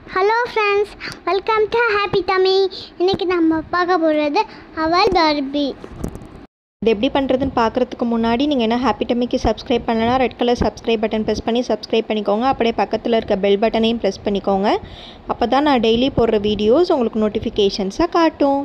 hello friends welcome to happy tummy இன்னைக்கு நம்ம பார்க்க போகிறது அவள் பர்பி இது எப்படி பண்ணுறதுன்னு பார்க்குறதுக்கு முன்னாடி நீங்கள் என்ன ஹாப்பி டமிக்கு சப்ஸ்கிரைப் பண்ணலனா red colour subscribe button press பண்ணி சப்ஸ்கிரைப் பண்ணிக்கோங்க அப்படியே பக்கத்தில் இருக்க பெல் பட்டனையும் ப்ரெஸ் பண்ணிக்கோங்க அப்போ தான் நான் டெய்லி போடுற வீடியோஸ் உங்களுக்கு நோட்டிஃபிகேஷன்ஸாக காட்டும்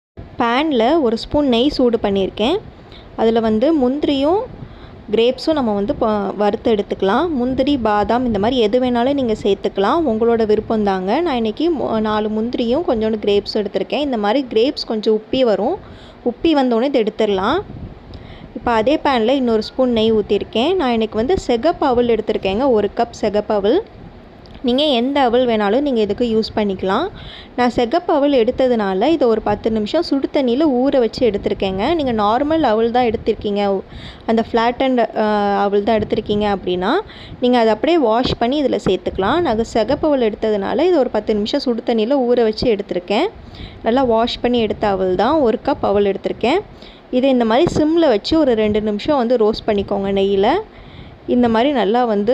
பேனில் ஒரு ஸ்பூன் நெய் சூடு பண்ணியிருக்கேன் அதில் வந்து முந்திரியும் கிரேப்ஸும் நம்ம வந்து ப- வறுத்து எடுத்துக்கலாம் முந்திரி பாதாம் இந்த மாதிரி எது வேணாலும் நீங்கள் சேர்த்துக்கலாம் உங்களோட விருப்பம் தாங்க நான் இன்றைக்கி நாலு முந்திரியும் கொஞ்சோண்டு கிரேப்ஸும் எடுத்திருக்கேன் இந்த மாதிரி கிரேப்ஸ் கொஞ்சம் உப்பி வரும் உப்பி வந்தோடனே இது எடுத்துடலாம் இப்போ அதே பேனில் இன்னொரு ஸ்பூன் நெய் ஊற்றிருக்கேன் நான் இன்றைக்கி வந்து செகப்பு அவல் எடுத்திருக்கேங்க ஒரு கப் செகப்பு அவல் நீங்கள் எந்த அவல் வேணாலும் நீங்கள் இதுக்கு யூஸ் பண்ணிக்கலாம் நான் செகப்பு அவல் எடுத்ததுனால இதை ஒரு பத்து நிமிஷம் சுடு தண்ணியில் ஊற வச்சு எடுத்திருக்கேங்க நீங்கள் நார்மல் அவல் தான் எடுத்திருக்கீங்க அந்த ஃப்ளாட் அண்ட் அவல் தான் எடுத்திருக்கீங்க அப்படின்னா நீங்கள் அதை அப்படியே வாஷ் பண்ணி இதில் சேர்த்துக்கலாம் நாங்கள் செகப்பு அவல் எடுத்ததுனால இது ஒரு பத்து நிமிஷம் சுடு தண்ணியில் ஊற வச்சு எடுத்திருக்கேன் நல்லா வாஷ் பண்ணி எடுத்த அவல் தான் ஒரு கப் அவல் எடுத்திருக்கேன் இதை இந்த மாதிரி சிம்மில் வச்சு ஒரு ரெண்டு நிமிஷம் வந்து ரோஸ்ட் பண்ணிக்கோங்க நெய்யில் இந்த மாதிரி நல்லா வந்து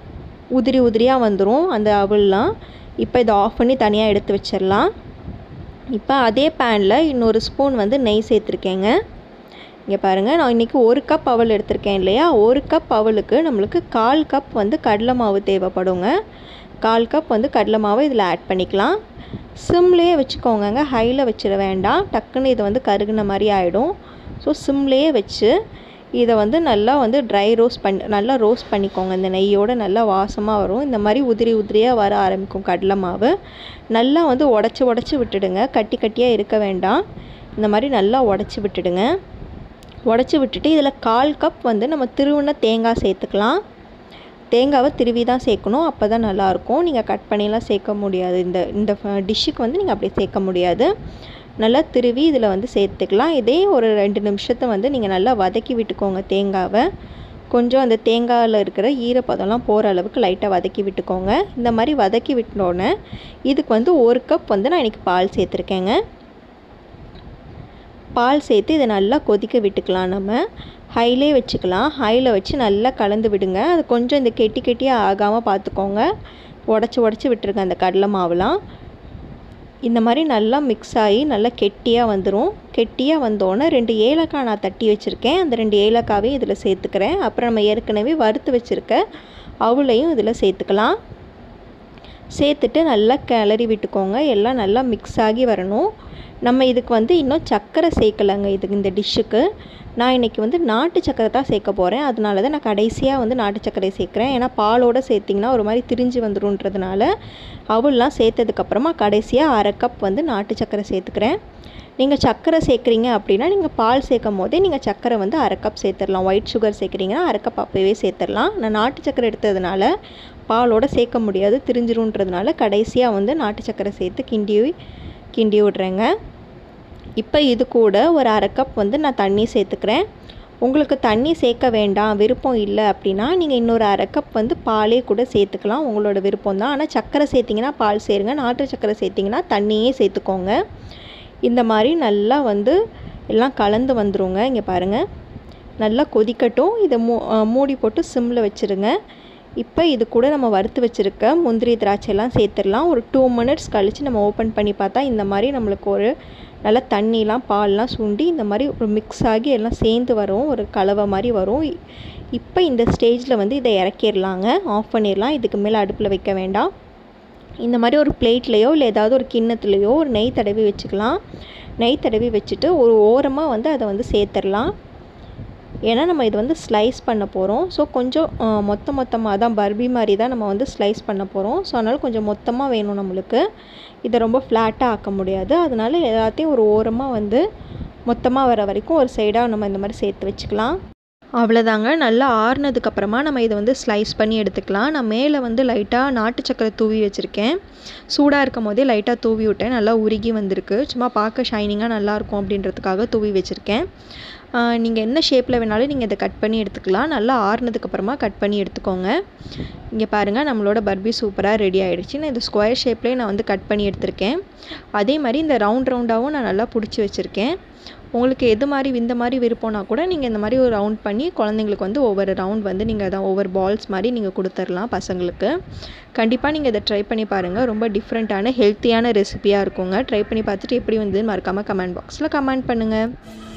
உதிரி உதிரியாக வந்துடும் அந்த அவல்லாம் இப்போ இதை ஆஃப் பண்ணி தனியாக எடுத்து வச்சிடலாம் இப்போ அதே பேனில் இன்னொரு ஸ்பூன் வந்து நெய் சேர்த்துருக்கேங்க இங்கே பாருங்கள் நான் இன்றைக்கி ஒரு கப் அவல் எடுத்திருக்கேன் இல்லையா ஒரு கப் அவலுக்கு நம்மளுக்கு கால் கப் வந்து கடலை மாவு தேவைப்படுங்க கால் கப் வந்து கடலை மாவு இதில் ஆட் பண்ணிக்கலாம் சிம்லேயே வச்சுக்கோங்கங்க ஹையில் வச்சிட வேண்டாம் டக்குன்னு இது வந்து கருகுன மாதிரி ஆகிடும் ஸோ சிம்லேயே வச்சு இதை வந்து நல்லா வந்து ட்ரை ரோஸ்ட் பண்ணி நல்லா ரோஸ்ட் பண்ணிக்கோங்க இந்த நெய்யோட நல்லா வாசமாக வரும் இந்த மாதிரி உதிரி உதிரியாக வர ஆரம்பிக்கும் கடலை மாவு நல்லா வந்து உடச்சி உடச்சி விட்டுடுங்க கட்டி கட்டியாக இருக்க வேண்டாம் இந்த மாதிரி நல்லா உடச்சி விட்டுடுங்க உடச்சி விட்டுட்டு இதில் கால் கப் வந்து நம்ம திருவுன தேங்காய் சேர்த்துக்கலாம் தேங்காவை திருவி தான் சேர்க்கணும் அப்போ தான் நல்லாயிருக்கும் நீங்கள் கட் பண்ணிலாம் சேர்க்க முடியாது இந்த இந்த டிஷ்ஷுக்கு வந்து நீங்கள் அப்படி சேர்க்க முடியாது நல்லா திருவி இதில் வந்து சேர்த்துக்கலாம் இதே ஒரு ரெண்டு நிமிஷத்தை வந்து நீங்கள் நல்லா வதக்கி விட்டுக்கோங்க தேங்காவை கொஞ்சம் அந்த தேங்காயில் இருக்கிற ஈரப்பதம்லாம் போகிற அளவுக்கு லைட்டாக வதக்கி விட்டுக்கோங்க இந்த மாதிரி வதக்கி விட்டோன்னே இதுக்கு வந்து ஒரு கப் வந்து நான் இன்றைக்கி பால் சேர்த்துருக்கேங்க பால் சேர்த்து இதை நல்லா கொதிக்க விட்டுக்கலாம் நம்ம ஹைலே வச்சுக்கலாம் ஹையில் வச்சு நல்லா கலந்து விடுங்க அது கொஞ்சம் இந்த கெட்டி கெட்டியாக ஆகாமல் பார்த்துக்கோங்க உடச்சி உடச்சி விட்டுருங்க அந்த கடலை மாவுலாம் இந்த மாதிரி நல்லா மிக்ஸ் ஆகி நல்லா கெட்டியாக வந்துடும் கெட்டியாக வந்தோடனே ரெண்டு ஏலக்காய் நான் தட்டி வச்சுருக்கேன் அந்த ரெண்டு ஏலக்காவையும் இதில் சேர்த்துக்கிறேன் அப்புறம் நம்ம ஏற்கனவே வறுத்து வச்சுருக்க அவளையும் இதில் சேர்த்துக்கலாம் சேர்த்துட்டு நல்லா கிளறி விட்டுக்கோங்க எல்லாம் நல்லா மிக்ஸ் ஆகி வரணும் நம்ம இதுக்கு வந்து இன்னும் சர்க்கரை சேர்க்கலைங்க இதுக்கு இந்த டிஷ்ஷுக்கு நான் இன்றைக்கி வந்து நாட்டு சர்க்கரை தான் சேர்க்க போகிறேன் அதனால தான் நான் கடைசியாக வந்து நாட்டு சர்க்கரை சேர்க்குறேன் ஏன்னா பாலோடு சேர்த்திங்கன்னா ஒரு மாதிரி திரிஞ்சு வந்துருன்றதுனால அவல்லாம் சேர்த்ததுக்கப்புறமா கடைசியாக அரை கப் வந்து நாட்டு சர்க்கரை சேர்த்துக்கிறேன் நீங்கள் சர்க்கரை சேர்க்குறீங்க அப்படின்னா நீங்கள் பால் சேர்க்கும் போதே நீங்கள் சர்க்கரை வந்து அரை கப் சேர்த்துடலாம் ஒயிட் சுகர் சேர்க்குறீங்கன்னா அரை கப் அப்போவே சேர்த்துடலாம் நான் நாட்டு சர்க்கரை எடுத்ததுனால பாலோட சேர்க்க முடியாது திரிஞ்சிருன்றதுனால கடைசியாக வந்து நாட்டு சர்க்கரை சேர்த்து கிண்டி கிண்டி விட்றேங்க இப்போ இது கூட ஒரு அரை கப் வந்து நான் தண்ணி சேர்த்துக்கிறேன் உங்களுக்கு தண்ணி சேர்க்க வேண்டாம் விருப்பம் இல்லை அப்படின்னா நீங்கள் இன்னொரு அரை கப் வந்து பாலே கூட சேர்த்துக்கலாம் உங்களோட விருப்பம் தான் ஆனால் சர்க்கரை சேர்த்திங்கன்னா பால் சேருங்க நாட்டு சர்க்கரை சேர்த்திங்கன்னா தண்ணியே சேர்த்துக்கோங்க இந்த மாதிரி நல்லா வந்து எல்லாம் கலந்து வந்துருங்க இங்கே பாருங்கள் நல்லா கொதிக்கட்டும் இதை மூ அஹ் மூடி போட்டு சிம்மில் வச்சுருங்க இப்போ இது கூட நம்ம வறுத்து வச்சுருக்க முந்திரி திராட்சையெல்லாம் சேர்த்துடலாம் ஒரு டூ மினிட்ஸ் கழித்து நம்ம ஓப்பன் பண்ணி பார்த்தா இந்த மாதிரி நம்மளுக்கு ஒரு நல்லா தண்ணிலாம் பால்லாம் சுண்டி இந்த மாதிரி ஒரு மிக்ஸ் ஆகி எல்லாம் சேர்ந்து வரும் ஒரு கலவை மாதிரி வரும் இ- இப்போ இந்த ஸ்டேஜில் வந்து இதை இறக்கிடலாங்க ஆஃப் பண்ணிடலாம் இதுக்கு மேலே அடுப்பில் வைக்க வேண்டாம் இந்த மாதிரி ஒரு பிளேட்லேயோ இல்லை ஏதாவது ஒரு கிண்ணத்துலேயோ ஒரு நெய் தடவி வச்சுக்கலாம் நெய் தடவி வச்சுட்டு ஒரு ஓரமாக வந்து அதை வந்து சேர்த்துடலாம் ஏன்னா நம்ம இது வந்து ஸ்லைஸ் பண்ண போகிறோம் ஸோ கொஞ்சம் அஹ், மொத்த மொத்தமாக தான் பர்பி மாதிரி தான் நம்ம வந்து ஸ்லைஸ் பண்ண போகிறோம் ஸோ அதனால் கொஞ்சம் மொத்தமாக வேணும் நம்மளுக்கு இதை ரொம்ப ஃப்ளாட்டாக ஆக்க முடியாது அதனால எல்லாத்தையும் ஒரு ஓரமாக வந்து மொத்தமாக வர வரைக்கும் ஒரு சைடாக நம்ம இந்த மாதிரி சேர்த்து வச்சுக்கலாம் அவ்வளோதாங்க நல்லா ஆறுனதுக்கு அப்புறமா நம்ம இதை வந்து ஸ்லைஸ் பண்ணி எடுத்துக்கலாம் நான் மேலே வந்து லைட்டாக நாட்டு சக்கரை தூவி வச்சுருக்கேன் சூடாக இருக்கும் போதே லைட்டாக தூவி விட்டேன் நல்லா உருகி வந்திருக்கு சும்மா பார்க்க ஷைனிங்காக நல்லாயிருக்கும் அப்படின்றதுக்காக தூவி வச்சுருக்கேன் நீங்கள் என்ன ஷேப்பில் வேணாலும் நீங்கள் இதை கட் பண்ணி எடுத்துக்கலாம் நல்லா ஆறுனதுக்கு அப்புறமா கட் பண்ணி எடுத்துக்கோங்க இங்கே பாருங்கள் நம்மளோட பர்பி சூப்பராக ரெடி ஆகிடுச்சு நான் இந்த ஸ்கொயர் ஷேப்லேயே நான் வந்து கட் பண்ணி எடுத்திருக்கேன் அதே மாதிரி இந்த ரவுண்ட் ரவுண்டாகவும் நான் நல்லா பிடிச்சி வச்சுருக்கேன் உங்களுக்கு எது மாதிரி இந்த மாதிரி விருப்பம்னா கூட நீங்கள் இந்த மாதிரி ஒரு ரவுண்ட் பண்ணி குழந்தைங்களுக்கு வந்து ஒவ்வொரு ரவுண்ட் வந்து நீங்கள் தான் ஒவ்வொரு பால்ஸ் மாதிரி நீங்கள் கொடுத்துர்லாம் பசங்களுக்கு கண்டிப்பாக நீங்கள் இதை ட்ரை பண்ணி பாருங்கள் ரொம்ப டிஃப்ரெண்ட்டான ஹெல்த்தியான ரெசிபியாக இருக்குங்க ட்ரை பண்ணி பார்த்துட்டு எப்படி வந்ததுன்னு மறக்காமல் கமெண்ட் பாக்ஸில் கமெண்ட் பண்ணுங்கள்